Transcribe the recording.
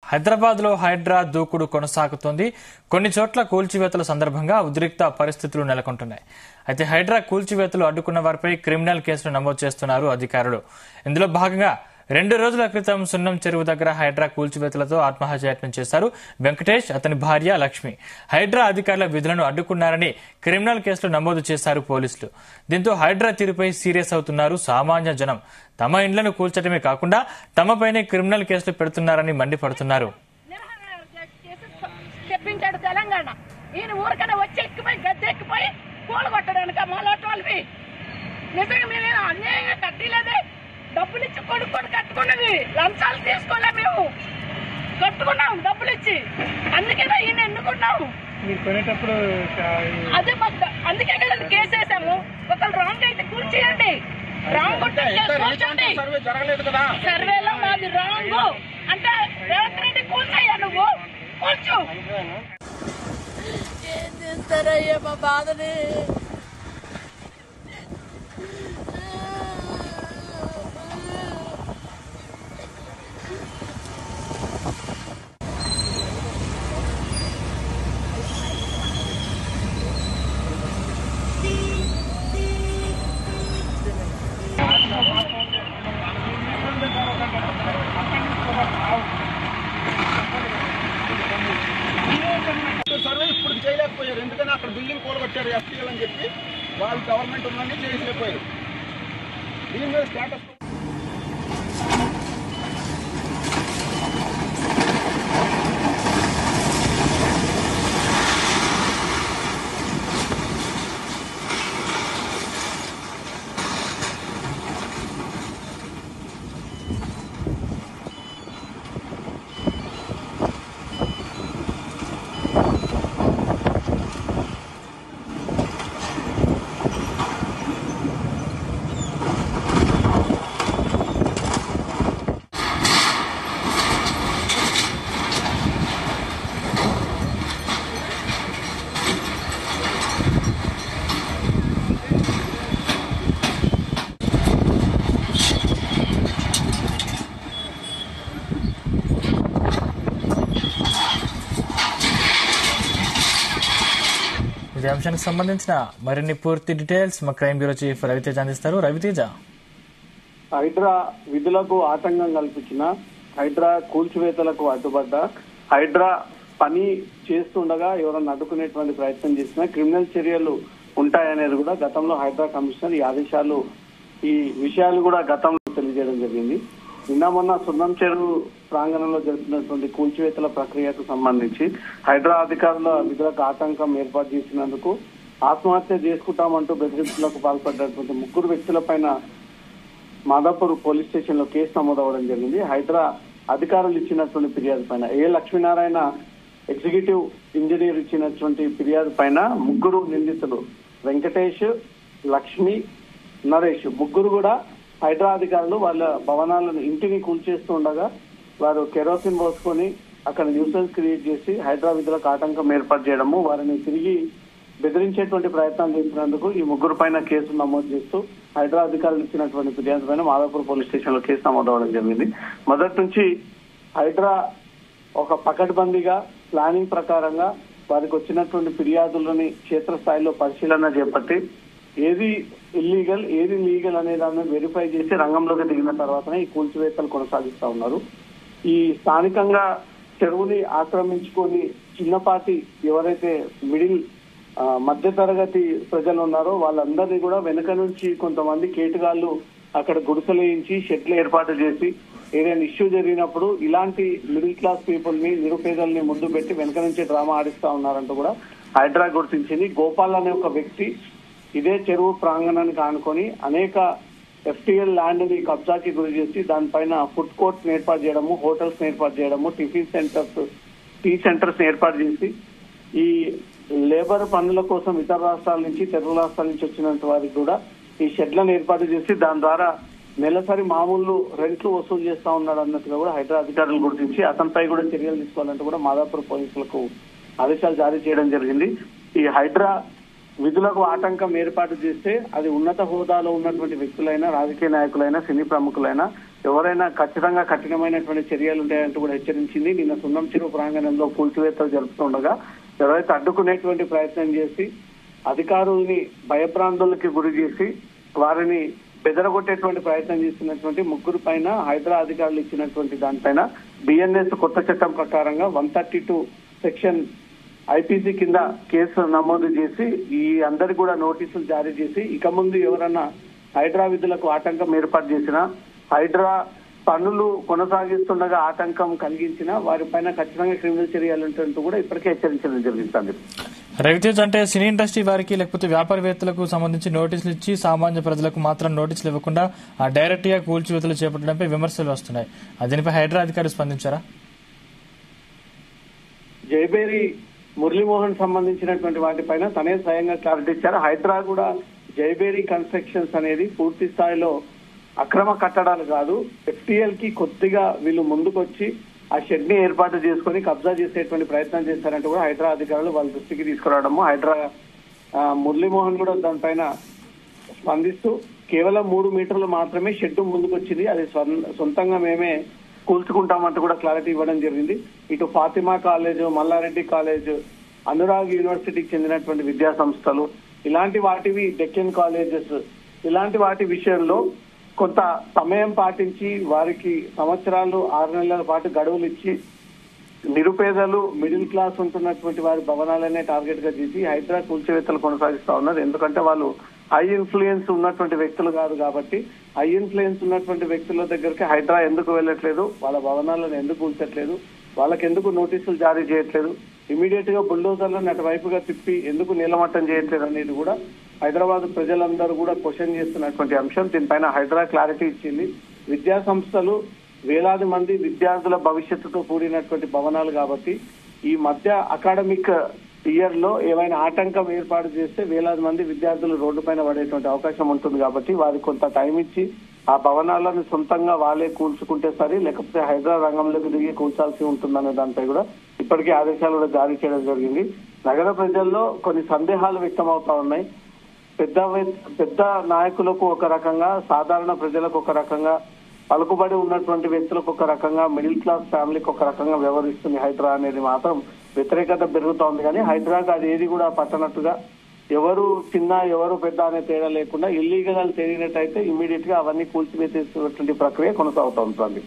హైదరాబాద్ లో హైడ్రా దూకుడు కొనసాగుతోంది కొన్ని చోట్ల కూల్చివేతల సందర్భంగా ఉద్రిక్త పరిస్థితులు నెలకొంటున్నాయి అయితే హైడ్రా కూల్చివేతలు అడ్డుకున్న వారిపై క్రిమినల్ కేసులు నమోదు చేస్తున్నారు అధికారులు ఇందులో భాగంగా రెండు రోజుల క్రితం సున్నం చెరువు దగ్గర హైడ్రా కూల్చివేతలతో ఆత్మహత్యయత్నం చేశారు వెంకటేష్ అతని భార్య లక్ష్మి హైడ్రా అధికారుల విధులను అడ్డుకున్నారని క్రిమినల్ కేసులు నమోదు చేశారు పోలీసులు దీంతో హైడ్రా తీరుపై సీరియస్ అవుతున్నారు సామాన్య జనం తమ ఇండ్లను కూల్చడమే కాకుండా తమపైనే క్రిమినల్ కేసులు పెడుతున్నారని మండిపడుతున్నారు నిరాహార చేసి తెప్పించాడు తెలంగాణ ఈయన ఊరికనే వచ్చి ఎక్కిపోయి గద్దె ఎక్కిపోయి పూలు కొట్టడానికి మాలాంటి వాళ్ళవి నిజంగా మేము అన్యాయంగా కట్టలేదే డబ్బులు ఇచ్చి కొడుకొని కట్టుకున్నది లంచాలు తీసుకోలే మేము కట్టుకున్నాం డబ్బులు ఇచ్చి అందుకేనా ఈయన ఎన్నుకున్నాము మీరు కొనేటప్పుడు అదే మాకు ద- అందుకే కదా కేసు వేసాము ఒకళ్ళు రాంగ్ అయితే కూర్చేయండి రాంగ్ ఉంటే కేసు కూర్చోండి సర్వే జరగలేదు కదా సర్వేలో మాది రాంగ్ అంటే రేవంత్ రెడ్డి కూర్చోయ్యా నువ్వు కూర్చో ఏం చేస్తారయ్యా మా బాధని సర్వే ఇప్పుడు చేయలేకపోయారు ఎందుకని అక్కడ బిల్డింగ్ కూలగొట్టారు ఎఫ్టీఎల్ అని చెప్పి వాళ్ళు గవర్నమెంట్ ఉందని చేయలేకపోయారు దీని మీద స్టేటస్ ఇదే అంశానికి సంబంధించిన మరిన్ని పూర్తి డీటెయిల్స్ మా క్రైమ్ బ్యూరో చీఫ్ రవితేజ అందిస్తారు రవితేజ హైడ్రా విధులకు ఆటంకం కల్పించిన హైడ్రా కూల్చివేతలకు అడ్డుపడ్డ హైడ్రా పని చేస్తుండగా ఎవరన్నా అడ్డుకునేటువంటి ప్రయత్నం చేసినా క్రిమినల్ చర్యలు ఉంటాయనేది కూడా గతంలో హైడ్రా కమిషనర్ ఈ ఆదేశాలు ఈ విషయాలు కూడా గతంలో తెలియజేయడం జరిగింది నిన్న మొన్న సున్నం చెరువు ప్రాంగణంలో జరుగుతున్నటువంటి కూల్చివేతల ప్రక్రియకు సంబంధించి హైడ్రా అధికారుల విధులకు ఆటంకం ఏర్పాటు చేసినందుకు ఆత్మహత్య చేసుకుంటామంటూ బెదిరింపులకు పాల్పడ్డటువంటి ముగ్గురు వ్యక్తులపైన మాదాపూర్ పోలీస్ స్టేషన్ లో కేసు నమోదవడం జరిగింది హైదరా అధికారులు ఇచ్చినటువంటి ఫిర్యాదు పైన ఏ లక్ష్మీనారాయణ ఎగ్జిక్యూటివ్ ఇంజనీర్ ఇచ్చినటువంటి ఫిర్యాదు పైన ముగ్గురు నిందితులు వెంకటేష్ లక్ష్మి నరేష్ ముగ్గురు కూడా హైదరా అధికారులు వాళ్ళ భవనాలను ఇంటిని కూల్చేస్తూ ఉండగా వారు కెరోసిన్ పోసుకొని అక్కడ న్యూసెన్స్ క్రియేట్ చేసి హైదరా విధులకు ఆటంకం ఏర్పాటు చేయడము వారిని తిరిగి బెదిరించేటువంటి ప్రయత్నం చేసినందుకు ఈ ముగ్గురు పైన కేసు నమోదు చేస్తూ హైదరాబాద్ అధికారులు ఇచ్చినటువంటి ఫిర్యాదు పైన మాదాపూర్ పోలీస్ స్టేషన్ లో కేసు నమోదు అవ్వడం జరిగింది మొదటి నుంచి హైడ్రా ఒక పకడ్బందీగా ప్లానింగ్ ప్రకారంగా వారికి వచ్చినటువంటి ఫిర్యాదులని క్షేత్రస్థాయిలో పరిశీలన చేపట్టి ఏది ఇల్లీగల్ ఏది లీగల్ అనే దాన్ని వెరిఫై చేసి రంగంలోకి దిగిన తర్వాతనే ఈ కూల్చివేతలు కొనసాగిస్తా ఉన్నారు ఈ స్థానికంగా చెరువుని ఆక్రమించుకొని చిన్నపాటి ఎవరైతే మిడిల్ ఆ, మధ్య తరగతి ప్రజలు ఉన్నారో వాళ్ళందరినీ కూడా వెనక నుంచి కొంతమంది కేటుగాళ్ళు అక్కడ గుడిసెలేయించి షెడ్లు ఏర్పాటు చేసి ఏదైనా ఇష్యూ జరిగినప్పుడు ఇలాంటి మిడిల్ క్లాస్ పీపుల్ ని నిరుపేదల్ని ముందు పెట్టి వెనక నుంచి డ్రామా ఆడిస్తా ఉన్నారంటూ కూడా హైడ్రా గుర్తించింది గోపాల్ అనే ఒక వ్యక్తి ఇదే చెరువు ప్రాంగణానికి ఆనుకొని అనేక ఎఫ్టీఎల్ ల్యాండ్ ని కబ్జాకి గురి చేసి దానిపైన ఫుడ్ కోర్ట్స్ ఏర్పాటు చేయడము హోటల్స్ ఏర్పాటు చేయడము టిఫిన్ సెంటర్స్ టీ సెంటర్స్ ఏర్పాటు చేసి ఈ లేబర్ పనుల కోసం ఇతర రాష్ట్రాల నుంచి తెలుగు రాష్ట్రాల నుంచి వచ్చినంత వారికి కూడా ఈ షెడ్లను ఏర్పాటు చేసి దాని ద్వారా నెలసరి మామూలు రెంట్లు వసూలు చేస్తా ఉన్నాడు అన్నట్టుగా కూడా హైదరాబాద్ అధికారులు గుర్తించి అతనిపై కూడా చర్యలు తీసుకోవాలంటూ కూడా మాదాపూర్ పోలీసులకు ఆదేశాలు జారీ చేయడం జరిగింది ఈ హైడ్రా విధులకు ఆటంకం ఏర్పాటు చేస్తే అది ఉన్నత హోదాలో ఉన్నటువంటి వ్యక్తులైనా రాజకీయ నాయకులైనా సినీ ప్రముఖులైనా ఎవరైనా ఖచ్చితంగా కఠినమైనటువంటి చర్యలు ఉంటాయంటూ కూడా హెచ్చరించింది నిన్న సున్నం చెరువు ప్రాంగణంలో కూల్చివేతలు జరుపుతుండగా ఎవరైతే అడ్డుకునేటువంటి ప్రయత్నం చేసి అధికారుల్ని భయభ్రాంతులకి గురి చేసి వారిని బెదరగొట్టేటువంటి ప్రయత్నం చేస్తున్నటువంటి ముగ్గురు పైన హైదరాబాద్ అధికారులు ఇచ్చినటువంటి దానిపైన బిఎన్ఎస్ కొత్త చట్టం ప్రకారంగా one thirty two section IPC కింద కేసు నమోదు చేసి ఈ అందరికి కూడా నోటీసులు జారీ చేసి ఇక ముందు ఎవరన్నా హైడ్రా విధులకు ఆటంకం ఏర్పాటు చేసినా హైడ్రా పనులు కొనసాగిస్తుండగా ఆటంకం కలిగించిన వారిపైన ఖచ్చితంగా క్రిమినల్ చర్యలు ఉంటుంటూ కూడా ఇప్పటికే హెచ్చరించడం జరుగుతుంది రవితేజ్ అంటే సినీ ఇండస్ట్రీ వారికి లేకపోతే వ్యాపారవేత్తలకు సంబంధించి నోటీసులు ఇచ్చి సామాన్య ప్రజలకు మాత్రం నోటీసులు ఇవ్వకుండా ఆ డైరెక్ట్ గా కూల్చివేతలు చేపట్టడంపై విమర్శలు వస్తున్నాయి ఆ దీనిపై హైడ్రా అధికారులు స్పందించారా జయబేరి మురళీమోహన్ సంబంధించినటువంటి వాటిపైన తనే స్వయంగా క్లారిటీ ఇచ్చారు హైడ్రా కూడా జయబేరి కన్స్ట్రక్షన్స్ అనేది పూర్తి స్థాయిలో అక్రమ కట్టడాలు కాదు ఎఫ్టీఎల్ కి కొద్దిగా వీళ్ళు ముందుకొచ్చి ఆ షెడ్ ని ఏర్పాటు చేసుకుని కబ్జా చేసేటువంటి ప్రయత్నం చేశారంటూ కూడా హైడ్రా అధికారులు వాళ్ళ దృష్టికి తీసుకురావడము హైడ్రా ఆ, మురళీమోహన్ కూడా దానిపైన స్పందిస్తూ కేవలం మూడు మీటర్లు మాత్రమే షెడ్ ముందుకొచ్చింది అది స్వం- సొంతంగా మేమే కూల్చుకుంటామంటూ కూడా క్లారిటీ ఇవ్వడం జరిగింది ఇటు ఫాతిమా కాలేజ్ మల్లారెడ్డి కాలేజ్ అనురాగ్ యూనివర్సిటీకి చెందినటువంటి విద్యా సంస్థలు ఇలాంటి వాటివి డెక్కన్ కాలేజెస్ ఇలాంటి వాటి విషయంలో కొంత సమయం పాటించి వారికి సంవత్సరాలు ఆరు నెలల పాటు గడువులు ఇచ్చి నిరుపేదలు మిడిల్ క్లాస్ ఉంటున్నటువంటి వారి భవనాలనే టార్గెట్ గా చేసి హైదరా కూల్చివేతలు కొనసాగిస్తా ఉన్నారు ఎందుకంటే వాళ్ళు హై ఇన్ఫ్లుయెన్స్ ఉన్నటువంటి వ్యక్తులు కాదు కాబట్టి హై ఇన్ఫ్లుయెన్స్ ఉన్నటువంటి వ్యక్తుల దగ్గరికి హైడ్రా ఎందుకు వెళ్ళట్లేదు వాళ్ళ భవనాలను ఎందుకు కూల్చట్లేదు వాళ్ళకి ఎందుకు నోటీసులు జారీ చేయట్లేదు ఇమీడియట్ గా బుల్డోజర్లను అటువైపుగా తిప్పి ఎందుకు నీలమట్టం చేయట్లేదు అనేది కూడా హైదరాబాద్ ప్రజలందరూ కూడా క్వశ్చన్ చేస్తున్నటువంటి అంశం దీనిపైన హైడ్రా క్లారిటీ ఇచ్చింది విద్యా సంస్థలు వేలాది మంది విద్యార్థుల భవిష్యత్తుతో కూడినటువంటి భవనాలు కాబట్టి ఈ మధ్య అకాడమిక్ ఇయర్ లో ఏమైనా ఆటంకం ఏర్పాటు చేస్తే వేలాది మంది విద్యార్థులు రోడ్డు పైన పడేటువంటి అవకాశం ఉంటుంది కాబట్టి వారికి కొంత టైం ఇచ్చి ఆ భవనాలను సొంతంగా వాళ్ళే కూల్చుకుంటే సరే లేకపోతే హైదరాబాద్ రంగంలోకి దిగి కూల్చాల్సి ఉంటుందనే దానిపై కూడా ఇప్పటికే ఆదేశాలు కూడా జారీ చేయడం జరిగింది నగర ప్రజల్లో కొన్ని సందేహాలు వ్యక్తం అవుతా ఉన్నాయి పెద్ద వ్య- పెద్ద నాయకులకు ఒక రకంగా సాధారణ ప్రజలకు ఒక రకంగా పలుకుబడి ఉన్నటువంటి వ్యక్తులకు ఒక రకంగా మిడిల్ క్లాస్ ఫ్యామిలీకి ఒక రకంగా వ్యవహరిస్తుంది హైడ్రా అనేది మాత్రం వ్యతిరేకత పెరుగుతోంది కానీ హైడ్రాకి అది ఏది కూడా పట్టనట్టుగా ఎవరు చిన్న ఎవరు పెద్ద అనే తేడా లేకుండా ఇల్లీగల్ తేలినట్టయితే ఇమ్మీడియట్ గా అవన్నీ కూల్చివేసేటువంటి ప్రక్రియ కొనసాగుతోంది